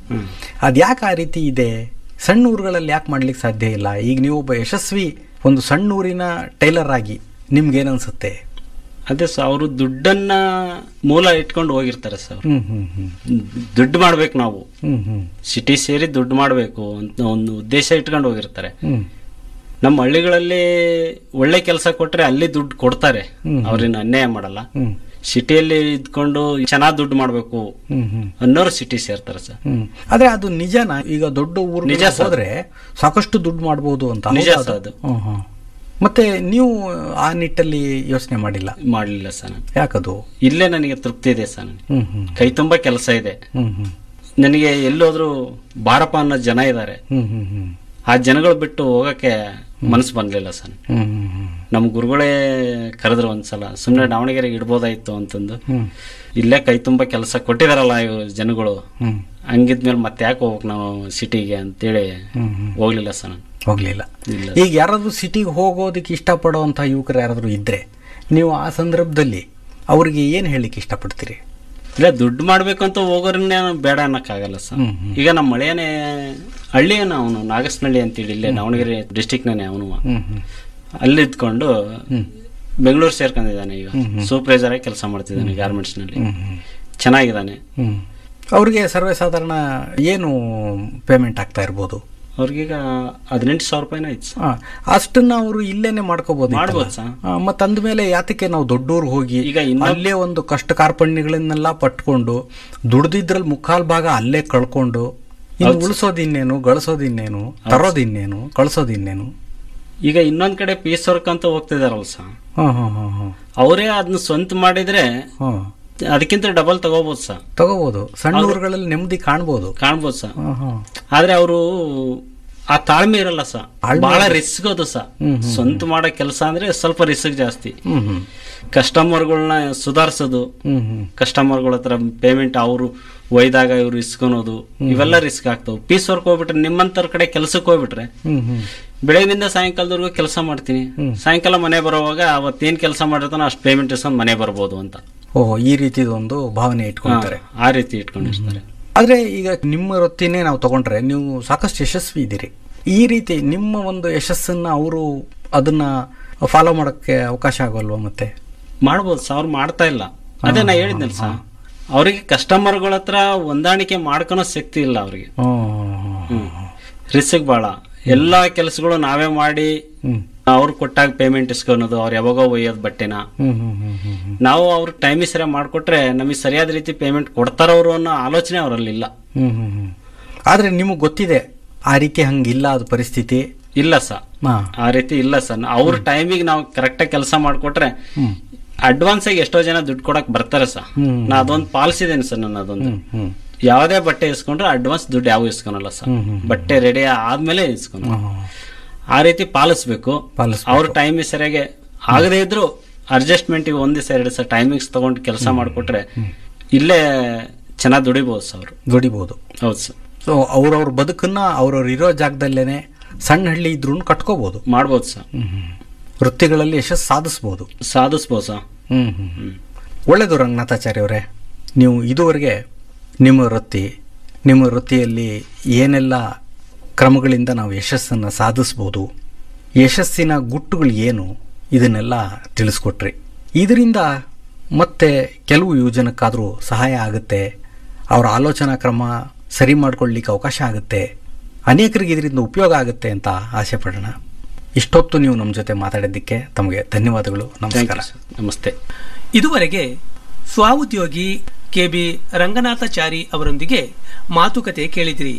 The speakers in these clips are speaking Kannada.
ಹ್ಮ್. ಅದ್ಯಾಕೆ ಆ ರೀತಿ ಇದೆ ಸಣ್ಣ ಊರುಗಳಲ್ಲಿ ಯಾಕೆ ಮಾಡ್ಲಿಕ್ಕೆ ಸಾಧ್ಯ ಇಲ್ಲ ಈಗ ನೀವು ಒಬ್ಬ ಯಶಸ್ವಿ ಒಂದು ಸಣ್ಣ ಊರಿನ ಟೈಲರ್ ಆಗಿ ನಿಮ್ಗೆ ಅನ್ಸುತ್ತೆ ಅದೇ ಸರ್ ಅವರು ದುಡ್ಡನ್ನ ಮೂಲ ಇಟ್ಕೊಂಡು ಹೋಗಿರ್ತಾರೆ ಸರ್ ಹ್ಮ್ ಹ್ಮ್ ಹ್ಮ್ ದುಡ್ಡು ಮಾಡ್ಬೇಕು ನಾವು ಹ್ಮ್ ಹ್ಮ್ ಸಿಟಿ ಸೇರಿ ದುಡ್ಡು ಮಾಡಬೇಕು ಅಂತ ಒಂದು ಉದ್ದೇಶ ಇಟ್ಕೊಂಡು ಹೋಗಿರ್ತಾರೆ ಹ್ಮ್ ನಮ್ಮ ಹಳ್ಳಿಗಳಲ್ಲಿ ಒಳ್ಳೆ ಕೆಲಸ ಕೊಟ್ರೆ ಅಲ್ಲಿ ದುಡ್ಡು ಕೊಡ್ತಾರೆ ಹ್ಮ್. ಅವ್ರನ್ನ ಅನ್ಯಾಯ ಮಾಡಲ್ಲ ಹ್ಮ್ ಸಿಟಿಯಲ್ಲಿ ಇದ್ಕೊಂಡು ಚೆನ್ನಾಗಿ ದುಡ್ಡು ಮಾಡಬೇಕು ಹ್ಮ್ ಹ್ಮ್ ಅನ್ನೋರು ಸಿಟಿ ಸೇರ್ತಾರೆ ಸರ್ ಹ್ಮ್ ಆದ್ರೆ ಅದು ನಿಜನಾ ಈಗ ದೊಡ್ಡ ಊರು ನಿಜ ಸರ್. ಹೋದ್ರೆ ಸಾಕಷ್ಟು ದುಡ್ಡು ಮಾಡ್ಬೋದು ಅಂತ ನಿಜ ಹೌದಾ ಸರ್ ಅದು? ಅದು. ಹ್ಮ್, ಹ್ಮ್. ಮತ್ತೆ ನೀವು ಆ ನಿಟ್ಟಲ್ಲಿ ಯೋಚನೆ ಮಾಡಿಲ್ಲ ಮಾಡಲಿಲ್ಲ ಸರ್ ನಾನು ಯಾಕದು ಇಲ್ಲೇ ನನಗೆ ತೃಪ್ತಿ ಇದೆ ಸರ್ ನನಗೆ ಹ್ಮ್ ಹ್ಮ್ ಕೈ ತುಂಬಾ ಕೆಲಸ ಇದೆ ಹ್ಮ್ ಹ್ಮ್ ನನಗೆ ಎಲ್ಲೋದ್ರು ಬಾರಪ್ಪ ಅನ್ನೋ ಜನ ಇದ್ದಾರೆ ಹ್ಮ್ ಹ್ಮ್ ಹ್ಮ್ ಆ ಜನಗಳು ಬಿಟ್ಟು ಹೋಗಕ್ಕೆ ಮನಸ್ಸು ಬಂದ್ಲಿಲ್ಲ ಸರ್ ಹ್ಮ್ ಹ್ಮ್ ಹ್ಮ್ ನಮ್ಮ ಗುರುಗಳೇ ಕರೆದ್ರು ಒಂದ್ಸಲ ಸುಮ್ಮನೆ ದಾವಣಗೆರೆಗೆ ಇಡ್ಬೋದಾಯ್ತು ಅಂತಂದು ಹ್ಮ್ ಇಲ್ಲೇ ಕೈ ತುಂಬಾ ಕೆಲಸ ಕೊಟ್ಟಿದಾರಲ್ಲ ಇವ್ ಜನಗಳು ಹ್ಮ್ ಹಂಗಿದ್ಮೇಲೆ ಮತ್ತೆ ಯಾಕೆ ಹೋಗ್ಬೇಕು ನಾವು ಸಿಟಿಗೆ ಅಂತೇಳಿ ಹ್ಮ್ ಹ್ಮ್ ಹೋಗ್ಲಿಲ್ಲ ಸರ್ ನಾನು ಹೋಗ್ಲಿಲ್ಲ ಇಲ್ಲ ಈಗ ಯಾರಾದ್ರೂ ಸಿಟಿಗೆ ಹೋಗೋದಕ್ಕೆ ಇಷ್ಟಪಡುವಂಥ ಯುವಕರು ಯಾರಾದ್ರೂ ಇದ್ರೆ ನೀವು ಆ ಸಂದರ್ಭದಲ್ಲಿ ಅವ್ರಿಗೆ ಏನು ಹೇಳಲಿಕ್ಕೆ ಇಷ್ಟಪಡ್ತೀರಿ ಇಲ್ಲ ದುಡ್ಡು ಮಾಡ್ಬೇಕು ಅಂತ ಹೋಗೋರನ್ನೇ ಬೇಡ ಅನ್ನಕ್ಕಾಗಲ್ಲ ಸರ್ ಹ್ಮ್, ಹ್ಮ್. ಈಗ ನಮ್ಮ ಮಳೆಯನೇ ಹಳ್ಳಿಯನ ಅವನು ನಾಗಸ್ನಳ್ಳಿ ಅಂತೇಳಿ ಇಲ್ಲೇ ದಾವಣಗೆರೆ ಡಿಸ್ಟಿಕ್ನೇ ಅವನು ಹ್ಮ್ ಹ್ಮ್ ಅಲ್ಲಿ ಇದ್ಕೊಂಡು ಹ್ಮ್. ಬೆಂಗಳೂರು ಸೇರ್ಕೊಂಡಿದ್ದಾನೆ ಈಗ ಹ್ಮ್, ಹ್ಮ್. ಸೂಪರ್ವೈಸರ್ ಆಗಿ ಕೆಲಸ ಮಾಡ್ತಿದ್ದಾನೆ ಗಾರ್ಮೆಂಟ್ಸ್ ನಲ್ಲಿ ಹ್ಮ್ ಹ್ಮ್ ಚೆನ್ನಾಗಿದ್ದಾನೆ ಹ್ಮ್ ಅವ್ರಿಗೆ ಸರ್ವೇ ಸಾಧಾರಣ ಏನು ಪೇಮೆಂಟ್ ಆಗ್ತಾ ಇರ್ಬೋದು ಅವ್ರಿಗೀಗ ಹದಿನೆಂಟು ಸಾವಿರ ರೂಪಾಯಿನ ಆಯ್ತು ಸರ್ ಆ, ಅಷ್ಟನ್ನ ಅವರು ಇಲ್ಲೇನೆ ಮಾಡ್ಕೋಬಹುದು ಮಾಡ್ಬೋದು ಸರ್ ಮತ್ತ ಅಂದ್ಮೇಲೆ ಯಾತಕ್ಕೆ ನಾವು ದೊಡ್ಡೂರ್ ಹೋಗಿ ಈಗ ಇನ್ನೊಬ್- ಅಲ್ಲೇ ಒಂದು ಕಷ್ಟ ಕಾರ್ಪಣ್ಯಗಳನ್ನೆಲ್ಲ ಪಟ್ಕೊಂಡು ದುಡ್ದಿದ್ರಲ್ಲಿ ಮುಕ್ಕಾಲ್ ಭಾಗ ಅಲ್ಲೇ ಕಳ್ಕೊಂಡು ಇನ್ನು ಉಳಿಸೋದಿನ್ನೇನು ಗಳಿಸೋದಿನ್ನೇನು ತರೋದಿನ್ನೇನು ಕಳ್ಸೋದಿನ್ನೇನು ಈಗ ಇನ್ನೊಂದ್ ಕಡೆ ಪೀಸ್ ವರ್ಕ್ ಅಂತ ಹೋಗ್ತಿದಾರಲ್ಲ ಸರ್ ಹಾ ಹಾ ಹಾ ಹಾ ಅವರೇ ಅದನ್ನ ಸ್ವಂತ ಮಾಡಿದ್ರೆ ಹಾ ಅದಕ್ಕಿಂತ ಡಬಲ್ ತಗೋಬಹುದು ಸರ್ ತಗೋಬಹುದು ಸಣ್ಣ ಊರುಗಳಲ್ಲಿ ನೆಮ್ಮದಿ ಕಾಣ್ಬೋದು ಕಾಣ್ಬೋದು ಸರ್ ಹಾ ಹಾ ಆದ್ರೆ ಅವರು ಆ ತಾಳ್ಮೆ ಇರಲ್ಲ ಸರ್ ತಾಳ್ಮೆ ಬಹಳ ರಿಸ್ಕ್ ಅದು ಸರ್ ಹ್ಮ್, ಸ್ವಂತ ಮಾಡೋ ಕೆಲಸ ಅಂದ್ರೆ ಸ್ವಲ್ಪ ರಿಸ್ಕ್ ಜಾಸ್ತಿ ಹ್ಮ್ ಹ್ಮ್ ಕಸ್ಟಮರ್ಗಳನ್ನ ಸುಧಾರಿಸೋದು ಹ್ಮ್ ಹ್ಮ್ ಕಸ್ಟಮರ್ಗಳ ಹತ್ರ ಪೇಮೆಂಟ್ ಅವರು ಒಯ್ದಾಗ ಇವ್ರು ಇಸ್ಕೊಳೋದು ಇವೆಲ್ಲ ರಿಸ್ಕ್ ಆಗ್ತಾವ ಪೀಸ್ ವರ್ಕ್ ಹೋಗ್ಬಿಟ್ರೆ ನಿಮ್ಮಂತರ ಕಡೆ ಕೆಲಸಕ್ಕೆ ಹೋಗ್ಬಿಟ್ರೆ ಹ್ಮ್ ಹ್ಮ್ ಬೆಳಗಿನಿಂದ ಸಾಯಂಕಾಲದವರೆಗೂ ಕೆಲಸ ಮಾಡ್ತೀನಿ ಸಾಯಂಕಾಲ ಮನೆ ಬರೋವಾಗ ಅವತ್ತೇನ್ ಕೆಲಸ ಮಾಡಿರ್ತಾನೋ ಅಷ್ಟು ಪೇಮೆಂಟ್ ಇಸ್ಕೊಂಡು ಮನೆ ಬರ್ಬೋದು ಅಂತ ಓಹೋ ಈ ರೀತಿದೊಂದು ಭಾವನೆ ಇಟ್ಕೊಂತಾರೆ ಆ ರೀತಿ ಇಟ್ಕೊಂಡಿರ್ತಾರೆ ಆದ್ರೆ ಈಗ ನಿಮ್ಮ ವೃತ್ತಿನೇ ನಾವು ತಗೊಂಡ್ರೆ ನೀವು ಸಾಕಷ್ಟು ಯಶಸ್ವಿ ಇದ್ದೀರಿ ಈ ರೀತಿ ನಿಮ್ಮ ಒಂದು ಯಶಸ್ಸನ್ನ ಅವರು ಅದನ್ನ ಫಾಲೋ ಮಾಡಕ್ಕೆ ಅವಕಾಶ ಆಗೋಲ್ವಾ ಮತ್ತೆ ಮಾಡ್ಬೋದು ಸರ್ ಅವ್ರು ಮಾಡ್ತಾ ಇಲ್ಲ ಅದೇ ನಾ ಹೇಳಿದ್ನಲ್ಲ ಸರ್ ಅವರಿಗೆ ಕಸ್ಟಮರ್ಗಳ ಹತ್ರ ಹೊಂದಾಣಿಕೆ ಮಾಡ್ಕೊಳೋ ಶಕ್ತಿ ಇಲ್ಲ ಅವ್ರಿಗೆ ಹ್ಮ್. ರಿಸ್ಕ್ ಬಾಳ ಎಲ್ಲಾ ಕೆಲಸಗಳು ನಾವೇ ಮಾಡಿ ಹ್ಮ್. ಅವ್ರು ಕೊಟ್ಟಾಗ ಪೇಮೆಂಟ್ ಇಸ್ಕೊಳೋದು ಅವ್ರು ಯಾವಾಗೋ ಒಯ್ಯೋದು ಬಟ್ಟೆನ ಹ್ಮ್ ಹ್ಮ್ ಹ್ಮ್ ಹ್ಮ್ ಹ್ಮ್. ನಾವು ಅವ್ರ ಟೈಮಿಗೆ ಸರಿಯಾಗಿ ಮಾಡ್ಕೊಟ್ರೆ ನಮಗೆ ಸರಿಯಾದ ರೀತಿ ಪೇಮೆಂಟ್ ಕೊಡ್ತಾರವ್ರು ಅನ್ನೋ ಆಲೋಚನೆ ಅವರಲ್ಲಿ ಇಲ್ಲ ಹ್ಮ್ ಹ್ಮ್ ಹ್ಮ್. ಆದ್ರೆ ನಿಮಗೆ ಗೊತ್ತಿದೆ ಆ ರೀತಿ ಹಂಗಿಲ್ಲ ಅದು ಪರಿಸ್ಥಿತಿ ಇಲ್ಲ ಸರ್ ಹಾ ಆ ರೀತಿ ಇಲ್ಲ ಸರ್ ಅವ್ರ ಟೈಮಿಗೆ ನಾವು ಕರೆಕ್ಟಾಗಿ ಕೆಲಸ ಮಾಡ್ಕೊಟ್ರೆ ಹ್ಮ್ ಅಡ್ವಾನ್ಸ್ ಆಗಿ ಎಷ್ಟೋ ಜನ ದುಡ್ಡು ಕೊಡಕ್ ಬರ್ತಾರೆ ಸರ್ ಹ್ಮ್. ನಾ ಅದೊಂದು ಪಾಲಿಸಿದ್ದೇನೆ ಸರ್ ನಾನು ಅದೊಂದು ಹ್ಮ್ ಹ್ಮ್ ಯಾವುದೇ ಬಟ್ಟೆ ಇಸ್ಕೊಂಡ್ರೆ ಅಡ್ವಾನ್ಸ್ ದುಡ್ಡು ಯಾವ ಇಸ್ಕೊನಲ್ಲ ಸರ್ ಹ್ಮ್, ಹ್ಮ್, ಬಟ್ಟೆ ರೆಡಿ ಆದ್ಮೇಲೆ ಇಸ್ಕೊನ ಹ್ಮ್. ಆ ರೀತಿ ಪಾಲಿಸ್ಬೇಕು ಪಾಲಿಸ್ಬೇಕು. ಅವ್ರ ಟೈಮ್ ಸರಿಯಾಗಿ ಆಗದೇ ಇದ್ರು ಅಡ್ಜಸ್ಟ್ಮೆಂಟ್ ಒಂದ್ ದಿವಸ ಎರಡು ದಿವಸ ಟೈಮಿಂಗ್ಸ್ ತಗೊಂಡು ಕೆಲಸ ಮಾಡ್ಕೊಟ್ರೆ ಇಲ್ಲೇ ಚೆನ್ನಾಗಿ ದುಡಿಬಹುದು ಸರ್ ಅವರು ದುಡಿಬಹುದು ಹೌದು ಸರ್ ಸೊ ಅವ್ರವ್ರ ಬದುಕನ್ನ ಅವ್ರವ್ರ ಇರೋ ಜಾಗದಲ್ಲೇನೆ ಸಣ್ಣ ಹಳ್ಳಿ ಇದ್ರೂ ಕಟ್ಕೋಬಹುದು ಮಾಡ್ಬೋದು ಸರ್ ವೃತ್ತಿಗಳಲ್ಲಿ ಯಶಸ್ಸು ಸಾಧಿಸ್ಬೋದು ಸಾಧಿಸ್ಬೋದು ಸರ್ ಹ್ಮ್ ಹ್ಮ್ ಹ್ಮ್. ಒಳ್ಳೆಯದು ರಂಗನಾಥಾಚಾರ್ಯ ಅವರೇ ನೀವು ಇದುವರೆಗೆ ನಿಮ್ಮ ವೃತ್ತಿ ನಿಮ್ಮ ವೃತ್ತಿಯಲ್ಲಿ ಏನೆಲ್ಲ ಕ್ರಮಗಳಿಂದ ನಾವು ಯಶಸ್ಸನ್ನು ಸಾಧಿಸ್ಬೋದು ಯಶಸ್ಸಿನ ಗುಟ್ಟುಗಳು ಏನು ಇದನ್ನೆಲ್ಲ ತಿಳಿಸ್ಕೊಟ್ರಿ ಇದರಿಂದ ಮತ್ತೆ ಕೆಲವು ಯುವಜನಕ್ಕಾದರೂ ಸಹಾಯ ಆಗುತ್ತೆ ಅವರ ಆಲೋಚನಾ ಕ್ರಮ ಸರಿ ಮಾಡ್ಕೊಳ್ಳಿಕ್ಕೆ ಅವಕಾಶ ಆಗುತ್ತೆ ಅನೇಕರಿಗೆ ಇದರಿಂದ ಉಪಯೋಗ ಆಗುತ್ತೆ ಅಂತ ಆಸೆ ಪಡೋಣ ಇಷ್ಟೊತ್ತು ನೀವು ನಮ್ಮ ಜೊತೆ ಮಾತಾಡಿದ್ದಕ್ಕೆ ತಮಗೆ ಧನ್ಯವಾದಗಳು ಥ್ಯಾಂಕ್ ನಮಸ್ಕಾರ ಯು ಸರ್ ನಮಸ್ತೆ ಇದುವರೆಗೆ ಸ್ವಉದ್ಯೋಗಿ ಕೆ ಬಿ ರಂಗನಾಥಚಾರಿ ಅವರೊಂದಿಗೆ ಮಾತುಕತೆ ಕೇಳಿದಿರಿ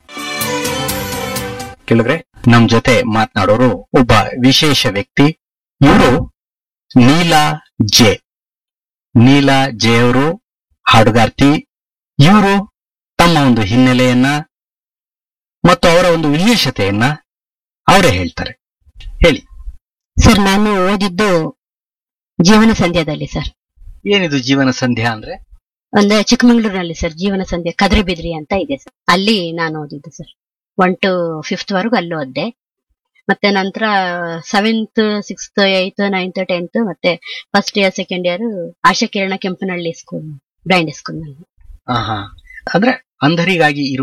ಕೇಳಿದ್ರೆ ನಮ್ ಜೊತೆ ಮಾತನಾಡೋರು ಒಬ್ಬ ವಿಶೇಷ ವ್ಯಕ್ತಿ ಇವರು ನೀಲಾ ಜೆ ನೀಲಾ ಜೆ ಅವರು ಹಾಡುಗಾರ್ತಿ ಇವರು ತಮ್ಮ ಒಂದು ಹಿನ್ನೆಲೆಯನ್ನ ಮತ್ತು ಅವರ ಒಂದು ವಿಶೇಷತೆಯನ್ನ ಅವರೇ ಹೇಳ್ತಾರೆ ಹೇಳಿ ಸರ್ ನಾನು ಓದಿದ್ದು ಜೀವನ ಸಂಧ್ಯಾದಲ್ಲಿ ಸರ್ ಏನಿದು ಜೀವನ ಸಂಧ್ಯಾ ಅಂದ್ರೆ ಅಂದ್ರೆ ಚಿಕ್ಕಮಂಗ್ಳೂರಿನಲ್ಲಿ ಸರ್ ಜೀವನ ಸಂಧ್ಯಾ ಕದ್ರಿಬಿದ್ರಿ ಅಂತ ಇದೆ ಸರ್ ಅಲ್ಲಿ ನಾನು ಓದಿದ್ದು ಸರ್ ಒನ್ ಟು ಫಿಫ್ತ್ ವರೆಗೂ ಅಲ್ಲಿ ಓದ್ದೆ ಮತ್ತೆ ನಂತರ seventh sixth eighth ninth tenth ಮತ್ತೆ first year second year Asha Kirana Kempanahalli school blind school ನಲ್ಲಿ ಆಹಾ ಅಂದ್ರೆ ಅಂಧರಿಗಾಗಿ ಇರುವ